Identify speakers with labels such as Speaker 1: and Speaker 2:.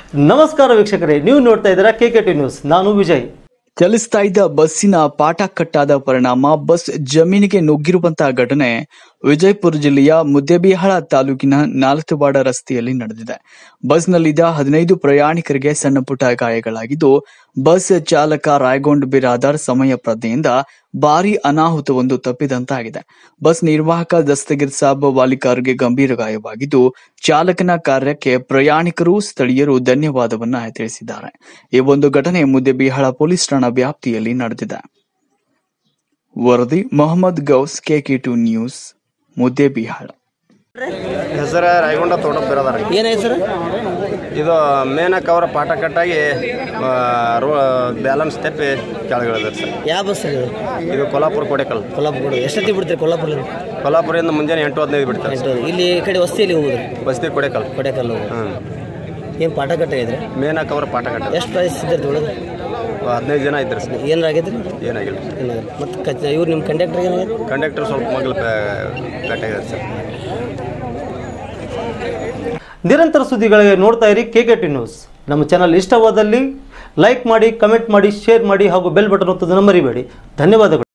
Speaker 1: ನಮಸ್ಕಾರ ವೀಕ್ಷಕರೇ ನೀವು ನೋಡ್ತಾ ಇದ್ದೀರಾ ಕೆ ಕೆ ಟಿ ನ್ಯೂಸ್ ನಾನು ವಿಜಯ್
Speaker 2: ಚಲಿಸ್ತಾ ಇದ್ದ ಬಸ್ಸಿನ ಪಾಠ ಕಟ್ಟಾದ ಪರಿಣಾಮ ಬಸ್ ಜಮೀನಿಗೆ ನುಗ್ಗಿರುವಂತಹ ಘಟನೆ ವಿಜಯಪುರ ಜಿಲ್ಲೆಯ ಮುದ್ದೇಬಿಹಾಳ ತಾಲೂಕಿನ ನಾಲ್ತುವಾಡ ರಸ್ತೆಯಲ್ಲಿ ನಡೆದಿದೆ ಬಸ್ನಲ್ಲಿದ್ದ ಹದಿನೈದು ಪ್ರಯಾಣಿಕರಿಗೆ ಸಣ್ಣ ಪುಟ್ಟ ಗಾಯಗಳಾಗಿದ್ದು ಬಸ್ ಚಾಲಕ ರಾಯಗೊಂಡ್ ಬಿರಾದಾರ್ ಸಮಯ ಪ್ರಜ್ಞೆಯಿಂದ ಭಾರಿ ಅನಾಹುತವೊಂದು ತಪ್ಪಿದಂತಾಗಿದೆ ಬಸ್ ನಿರ್ವಾಹಕ ದಸ್ತಗಿರ್ ಸಾಬ್ ವಾಲಿಕಾರ್ಗೆ ಗಂಭೀರ ಗಾಯವಾಗಿದ್ದು ಚಾಲಕನ ಕಾರ್ಯಕ್ಕೆ ಪ್ರಯಾಣಿಕರು ಸ್ಥಳೀಯರು ಧನ್ಯವಾದವನ್ನ ತಿಳಿಸಿದ್ದಾರೆ ಈ ಒಂದು ಘಟನೆ ಮುದ್ದೆಬಿಹಾಳ ಪೊಲೀಸ್ ಠಾಣಾ ವ್ಯಾಪ್ತಿಯಲ್ಲಿ ನಡೆದಿದೆ ವರದಿ Mohammed Ghouse KK two news Muddebihal
Speaker 3: ಹೆಸರು ರಾಯಗೊಂಡ ತೋಟ ಬಿರೋದಾರ
Speaker 4: ಏನಾಯ್ತು ಸರ್
Speaker 3: ಇದು ಮೇನಕ್ ಅವರ ಪಾಠ ಕಟ್ಟಾಗಿ ಆ, ರೋ ಬ್ಯಾಲೆನ್ಸ್ ತೆಪ್ಪಿ ಕೆಳಗಿಳಿದ್ರು ಸರ್
Speaker 4: ಯಾವ ಬಸ್ ಸರ್ ಇದು
Speaker 3: ಇದು ಕೊಲ್ಹಾಪುರ ಕೊಡೆಕಲ್
Speaker 4: ಕೊಲ್ಲಾಪುರ ಎಷ್ಟೊತ್ತಿಗೆ ಬಿಡ್ತೀರಿ ಕೊಲ್ಲಾಪುರದಿಂದ
Speaker 3: ಕೊಲ್ಹಾಪುರದಿಂದ ಮುಂಜಾನೆ ಎಂಟು ಹದಿನೈದು ಬಿಡ್ತಾರೆ
Speaker 4: ಎಂಟು ಇಲ್ಲಿ ಈ ಕಡೆ ವಸ್ತಿಯಲ್ಲಿ ಹೋಗುದು
Speaker 3: ಬಸ್ತಿ ಕೊಡೆಕಲ್
Speaker 4: ಕೊಡೆಕಲ್ಲು
Speaker 3: ಹ್ಞೂ
Speaker 4: ಏನು ಪಾಠ ಕಟ್ಟಾಗಿದ್ರೆ
Speaker 3: ಮೇನಕ್ ಅವರ ಪಾಠ ಕಟ್ಟ
Speaker 4: ಎಷ್ಟು ಪ್ರೈಸ್ ಇದ್ದಿರ್ತಿ ಒಳಗೆ
Speaker 3: ಹದಿನೈದು ಜನ ಇದ್ರು ಸರ್
Speaker 4: ಏನಾಗೈತ್ರಿ
Speaker 3: ಏನಾಗಿಲ್ಲ
Speaker 4: ಏನಾಗೈತೆ ಮತ್ತು ಕಚ್ ಇವ್ರು ನಿಮ್ಮ ಕಂಡಕ್ಟರ್ ಏನಾಗೈತೆ
Speaker 3: ಕಂಡಕ್ಟರ್ ಸ್ವಲ್ಪ ಮಗಲು ಕಟ್ಟಾಗಿದೆ ಸರ್
Speaker 1: ನಿರಂತರ ಸುದ್ದಿಗಳಿಗೆ ನೋಡ್ತಾ ಇರಿ ಕೆ ಕೆ ಟಿ ನ್ಯೂಸ್ ನಮ್ಮ ಚಾನಲ್ ಇಷ್ಟವಾದಲ್ಲಿ ಲೈಕ್ ಮಾಡಿ ಕಮೆಂಟ್ ಮಾಡಿ ಶೇರ್ ಮಾಡಿ ಹಾಗೂ ಬೆಲ್ ಬಟನ್ ಒತ್ತೋದನ್ನು ಮರಿಬೇಡಿ ಧನ್ಯವಾದಗಳು